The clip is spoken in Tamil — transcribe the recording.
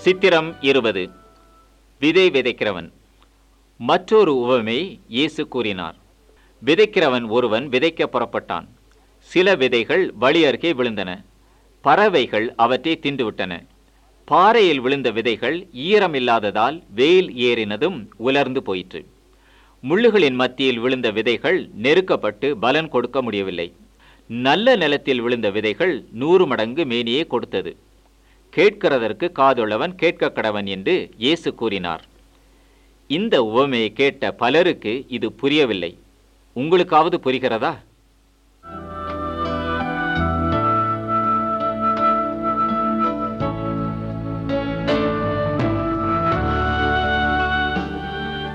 சித்திரம் இருபது விதை விதைக்கிறவன் மற்றொரு உவமை இயேசு கூறினார் விதைக்கிறவன் ஒருவன் விதைக்க புறப்பட்டான் சில விதைகள் வழி அருகே விழுந்தன பறவைகள் அவற்றை தின்றுவிட்டன பாறையில் விழுந்த விதைகள் ஈரமில்லாததால் வெயில் ஏறினதும் உலர்ந்து போயிற்று முள்ளுகளின் மத்தியில் விழுந்த விதைகள் நெருக்கப்பட்டு பலன் கொடுக்க முடியவில்லை நல்ல நிலத்தில் விழுந்த விதைகள் நூறு மடங்கு மேனியே கொடுத்தது கேட்கிறதற்கு காதுள்ளவன் கேட்க கடவன் என்று இயேசு கூறினார் இந்த உவமையை கேட்ட பலருக்கு இது புரியவில்லை உங்களுக்காவது புரிகிறதா